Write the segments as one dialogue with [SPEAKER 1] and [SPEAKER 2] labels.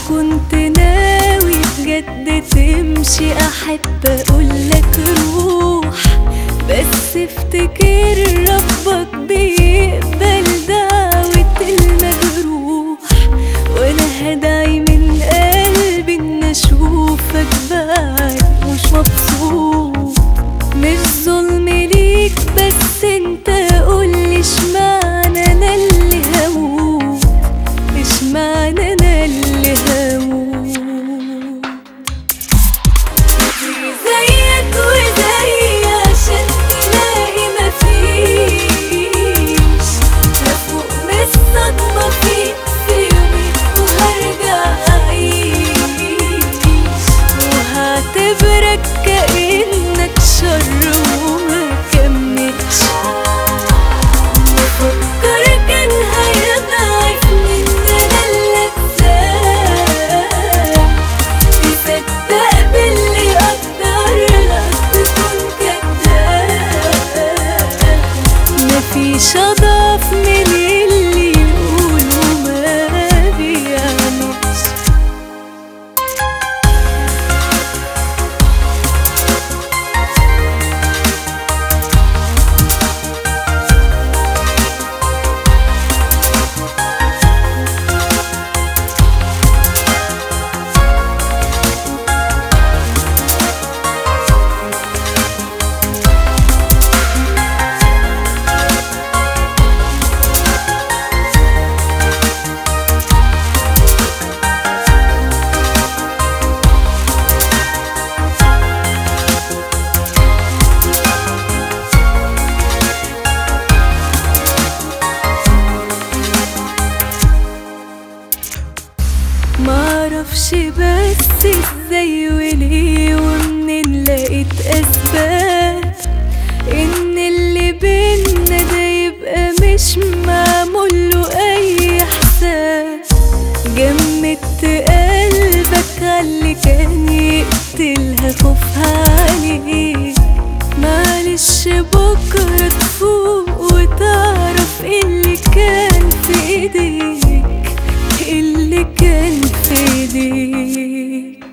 [SPEAKER 1] كنت ناوي بجد تمشي احب اقولك روح بس افتكر ربك بيقبل دعوة المجروح وانا هدعي من قلبي ان اشوفك بعد مش مبسوط مش ظلم ليك بس انت قولي اشمعنى انا اللي هموت اشمعنى انا اللي هموت زيك وزي عشان تلاقي مفيش هفوق من الصدمة فيك في يومين وهرجع أعيش وهعتبرك كأنك شر وما كملش بفكر كان هيضعف مننا اللذات تصدق باللي أقدر لك تكون كداب مفيش أضعف من اللي يقولوا ما بيعملش معرفش بس ازاي وليه ومنين لقيت اسباب ان اللي بينا ده يبقى مش معمول له اي حساب جمدت قلبك عاللي كان يقتلها خوفها عليك معلش بكرة تفوق وتعرف إيه اللي كان في ايديك إيه اللي كان في ايديك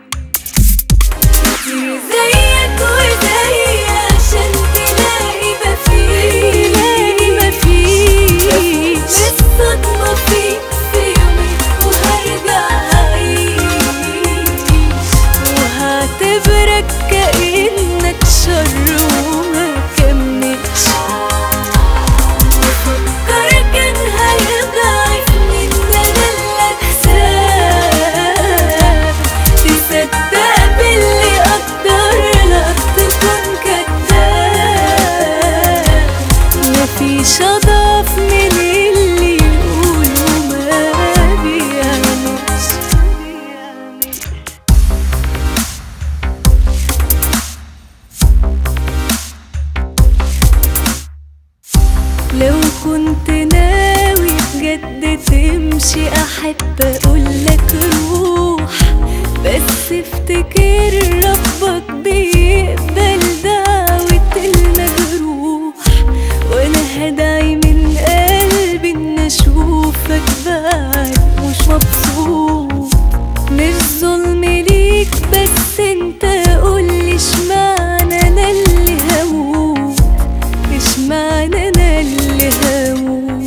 [SPEAKER 1] زيك وزي عشان تلاقي مفيش تلاقي مفيش الصدمة فيك في يومين وهرجع أعيش وهعتبرك كأنك شر وما كملش بفكر كان هيضعف مننا الأجساد تصدق باللي أقدر لك تكون كداب مفيش أضعف من اللي يقولوا ما بيعملش لو كنت ناوي بجد تمشي احب اقولك روح بس افتكر ربك بيقبل دعوة المجروح وانا هدعي من قلبي ان اشوفك بعد مش مبسوط مش ظلم ليك بس انت قولي اشمعنى انا اللي هموت اشمعنى انا اللي هموت